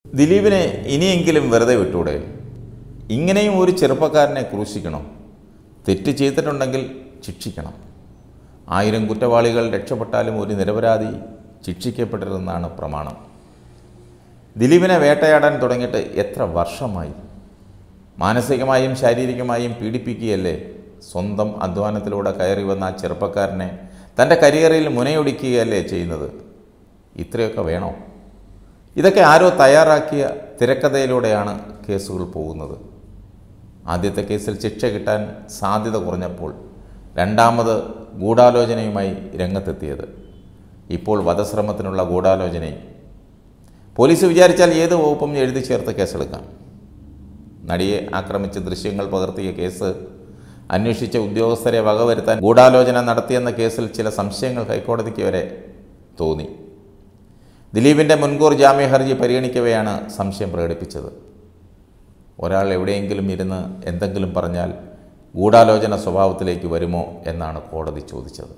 ദിലീപിനെ ഇനിയെങ്കിലും വെറുതെ വിട്ടൂടെ ഇങ്ങനെയും ഒരു ചെറുപ്പക്കാരനെ ക്രൂശിക്കണം തെറ്റ് ചെയ്തിട്ടുണ്ടെങ്കിൽ ശിക്ഷിക്കണം ആയിരം കുറ്റവാളികൾ രക്ഷപ്പെട്ടാലും ഒരു നിരപരാധി ശിക്ഷിക്കപ്പെടരുതെന്നാണ് പ്രമാണം ദിലീപിനെ വേട്ടയാടാൻ തുടങ്ങിയിട്ട് എത്ര വർഷമായി മാനസികമായും ശാരീരികമായും പീഡിപ്പിക്കുകയല്ലേ സ്വന്തം അധ്വാനത്തിലൂടെ കയറി വന്ന ആ ചെറുപ്പക്കാരനെ തൻ്റെ കരിയറിൽ മുനയൊടിക്കുകയല്ലേ ചെയ്യുന്നത് ഇത്രയൊക്കെ വേണോ ഇതൊക്കെ ആരോ തയ്യാറാക്കിയ തിരക്കഥയിലൂടെയാണ് കേസുകൾ പോകുന്നത് ആദ്യത്തെ കേസിൽ ശിക്ഷ കിട്ടാൻ സാധ്യത കുറഞ്ഞപ്പോൾ രണ്ടാമത് ഗൂഢാലോചനയുമായി രംഗത്തെത്തിയത് ഇപ്പോൾ വധശ്രമത്തിനുള്ള ഗൂഢാലോചനയും പോലീസ് വിചാരിച്ചാൽ ഏത് വകുപ്പും എഴുതി ചേർത്ത് കേസെടുക്കാം നടിയെ ആക്രമിച്ച് ദൃശ്യങ്ങൾ പകർത്തിയ കേസ് അന്വേഷിച്ച ഉദ്യോഗസ്ഥരെ വകവരുത്താൻ ഗൂഢാലോചന നടത്തിയെന്ന കേസിൽ ചില സംശയങ്ങൾ ഹൈക്കോടതിക്ക് വരെ തോന്നി ദിലീപിൻ്റെ മുൻകൂർ ജാമ്യ ഹർജി പരിഗണിക്കവെയാണ് സംശയം പ്രകടിപ്പിച്ചത് ഒരാൾ എവിടെയെങ്കിലും ഇരുന്ന് എന്തെങ്കിലും പറഞ്ഞാൽ ഗൂഢാലോചന സ്വഭാവത്തിലേക്ക് വരുമോ എന്നാണ് കോടതി ചോദിച്ചത്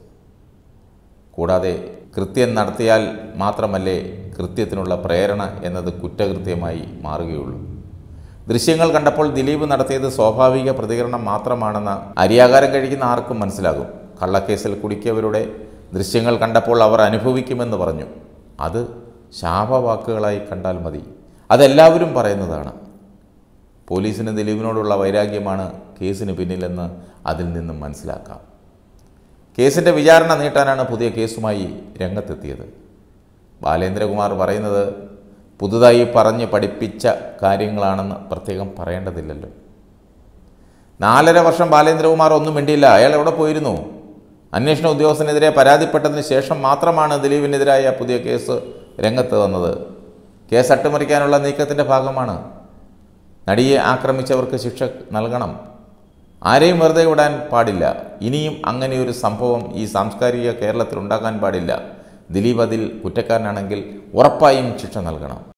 കൂടാതെ കൃത്യം നടത്തിയാൽ മാത്രമല്ലേ കൃത്യത്തിനുള്ള പ്രേരണ എന്നത് കുറ്റകൃത്യമായി മാറുകയുള്ളൂ ദൃശ്യങ്ങൾ കണ്ടപ്പോൾ ദിലീപ് നടത്തിയത് സ്വാഭാവിക പ്രതികരണം മാത്രമാണെന്ന് അരിയാകാരം കഴിക്കുന്ന ആർക്കും മനസ്സിലാകും കള്ളക്കേസിൽ കുടിക്കിയവരുടെ ദൃശ്യങ്ങൾ കണ്ടപ്പോൾ അവർ അനുഭവിക്കുമെന്ന് പറഞ്ഞു അത് ശാപവാക്കുകളായി കണ്ടാൽ മതി അതെല്ലാവരും പറയുന്നതാണ് പോലീസിന് ദിലീപിനോടുള്ള വൈരാഗ്യമാണ് കേസിന് പിന്നിലെന്ന് അതിൽ നിന്നും മനസ്സിലാക്കാം കേസിൻ്റെ വിചാരണ നീട്ടാനാണ് പുതിയ കേസുമായി രംഗത്തെത്തിയത് ബാലേന്ദ്രകുമാർ പറയുന്നത് പുതുതായി പറഞ്ഞ് പഠിപ്പിച്ച കാര്യങ്ങളാണെന്ന് പ്രത്യേകം പറയേണ്ടതില്ലല്ലോ നാലര വർഷം ബാലേന്ദ്രകുമാർ ഒന്നും മിണ്ടിയില്ല അയാൾ എവിടെ പോയിരുന്നു അന്വേഷണ ഉദ്യോഗസ്ഥനെതിരെ പരാതിപ്പെട്ടതിന് ശേഷം മാത്രമാണ് ദിലീപിനെതിരായ പുതിയ കേസ് രംഗത്ത് വന്നത് കേസ് അട്ടിമറിക്കാനുള്ള നീക്കത്തിൻ്റെ ഭാഗമാണ് നടിയെ ആക്രമിച്ചവർക്ക് ശിക്ഷ നൽകണം ആരെയും വെറുതെ വിടാൻ പാടില്ല ഇനിയും അങ്ങനെയൊരു സംഭവം ഈ സാംസ്കാരിക കേരളത്തിൽ ഉണ്ടാകാൻ പാടില്ല ദിലീപ് അതിൽ കുറ്റക്കാരനാണെങ്കിൽ ഉറപ്പായും ശിക്ഷ നൽകണം